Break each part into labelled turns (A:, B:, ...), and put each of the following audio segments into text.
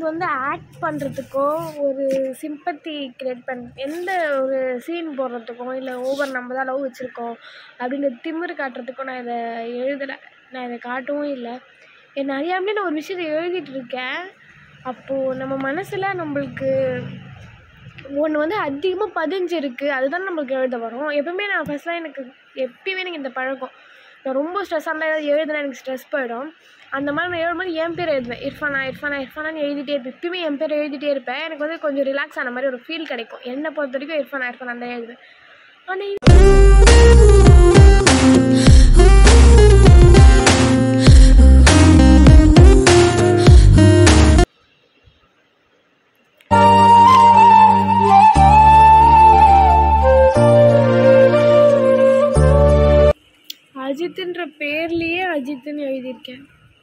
A: வந்து ஆக்ட் பண்ணுறதுக்கோ ஒரு சிம்பத்தி கிரியேட் பண் எந்த ஒரு சீன் போடுறதுக்கோ இல்லை ஓவர் நம்ம தான் லவ் வச்சுருக்கோம் அப்படின்னு திமிரு காட்டுறதுக்கோ நான் இதை எழுதலை நான் இதை காட்டவும் இல்லை என்னை அறியாமலே நான் ஒரு விஷயத்தை எழுதிட்டு இருக்கேன் அப்போது நம்ம மனசில் நம்மளுக்கு ஒன்று வந்து அதிகமாக பதிஞ்சிருக்கு அதுதான் நம்மளுக்கு எழுத வரும் எப்பவுமே நான் ஃபஸ்ட்லாம் எனக்கு எப்பயுமே எனக்கு இந்த பழக்கம் நான் ரொம்ப ஸ்ட்ரெஸ்ஸாக இருந்தால் ஏதாவது எழுதுனா எனக்கு ஸ்ட்ரெஸ் போயிடும் அந்த மாதிரி நான் எழுதும்போது என் பேர் எழுதுவேன் இர்ஃபானா இர்ஃபானா இர்ஃபானான்னு எழுதிட்டே இருப்பேன் எப்பயுமே என் பேர் எழுதிட்டே இருப்பேன் எனக்கு வந்து கொஞ்சம் ரிலாக்ஸ் ஆன மாதிரி ஒரு ஃபீல் கிடைக்கும் என்னை பொறுத்த வரைக்கும் இர்ஃபானா இர்ஃபானா தான் எழுதுவேன் ஆனால் அஜித்துன்ற பேர்லேயே அஜித்துன்னு எழுதியிருக்கேன்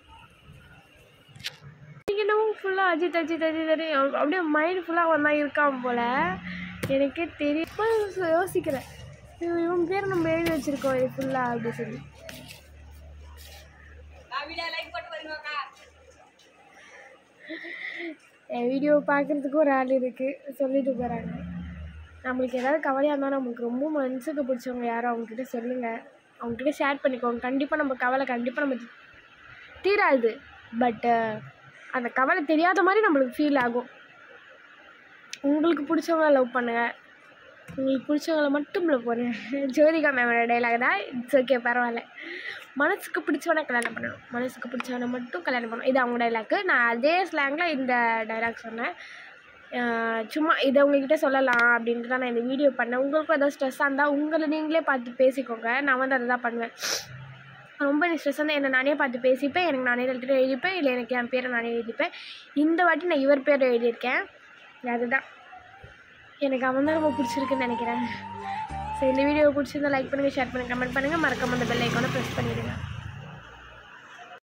A: இன்னைக்கு என்னவோ ஃபுல்லாக அஜித் அஜித் அஜித் அஜித் அப்~ அப்படியே மைண்ட் ஃபுல்லாக ஒன்றா இருக்கான் போல் எனக்கே தெரியாம யோசிக்கிறேன் இவன் இவன் பேர் நம்ம எழுதி வச்சுருக்கோம் இது ஃபுல்லாக அப்படி சொல்லி என் வீடியோ பார்க்குறதுக்கு ஒரு ஆள் இருக்குது சொல்லிட்டு போகிறாங்க நம்மளுக்கு ஏதாவது கவலையாக இருந்தால் நம்மளுக்கு ரொம்ப மனசுக்கு பிடிச்சவங்க யாரோ அவங்கக்கிட்ட சொல்லுங்கள் அவங்கக்கிட்ட ஷேர் பண்ணிக்கோங்க கண்டிப்பாக நம்ம கவலை கண்டிப்பாக நம்ம தி- தீராது பட்டு அந்த கவலை தெரியாத மாதிரி நம்மளுக்கு ஃபீல் ஆகும் உங்களுக்கு பிடிச்சவங்கள லவ் பண்ணுங்கள் உங்களுக்கு பிடிச்சவங்கள மட்டும் லவ் பண்ணுங்க ஜோதிகா மேமோட டைலாக் தான் இட்ஸ் ஓகே பரவாயில்ல மனசுக்கு பிடிச்சவனை கல்யாணம் பண்ணணும் மனசுக்கு பிடிச்சவனை மட்டும் கல்யாணம் பண்ணணும் இது அவங்க டைலாக்கு நான் அதே ஸ்லாங்கில் இந்த டைலாக் சொன்னேன் ஆஹ் சும்மா இதை உங்ககிட்ட சொல்லலாம் அப்படின்ட்டு தான் நான் இந்த வீடியோ பண்ணேன் உங்களுக்கும் ஏதாவது ஸ்ட்ரெஸ்ஸாக இருந்தால் உங்களை நீங்களே பார்த்து பேசிக்கோங்க நான் வந்து அதை தான் பண்ணுவேன் ரொம்ப ஸ்ட்ரெஸ் வந்து என்னை நானே பார்த்து பேசிப்பேன் எனக்கு நானே லெட்டர் எழுதிப்பேன் இல்லை எனக்கு என் பேரை நானே எழுதிப்பேன் இந்த வாட்டி நான் இவர் பேர் எழுதியிருக்கேன் அதுதான் எனக்கு அவன் தான் ரொம்ப பிடிச்சிருக்குன்னு நினைக்கிறேன் ஸோ இந்த வீடியோ பிடிச்சிருந்தா லைக் பண்ணுங்கள் ஷேர் பண்ணுங்கள் கமெண்ட் பண்ணுங்கள் மறக்காம அந்த பெல் ஐக்கானை ப்ரெஸ் பண்ணிவிடுங்க